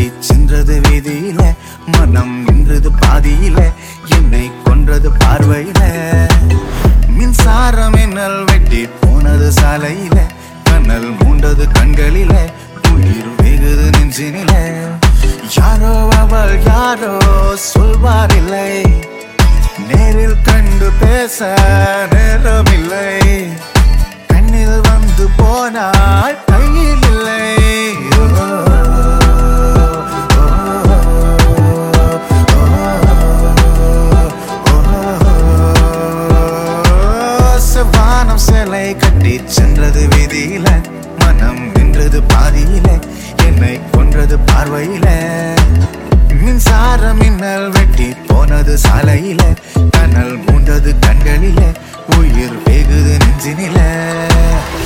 கட்டி சென்றது வீதியில மனம் நின்றது பாதியில என்னை கொன்றது பார்வையில மின்சாரம் என்னல் வெட்டி போனது சாலையில கண்ணல் மூண்டது கண்களில உயிர் வெகுது நெஞ்சினில யாரோ அவள் யாரோ சொல்வாரில்லை நேரில் கண்டு பேச நேரமில்லை கண்ணில் வந்து போனால் கையில் இல்லை ஓ, செவ்வானம் சிலை கட்டி சென்றது வீதியில மனம் நின்றது பாதியில என்னை கொன்றது பார்வையில மின்சார மின்னல் வெட்டி போனது சாலையில கனல் மூண்டது கண்களில உயிர் வெகுது நெஞ்சினில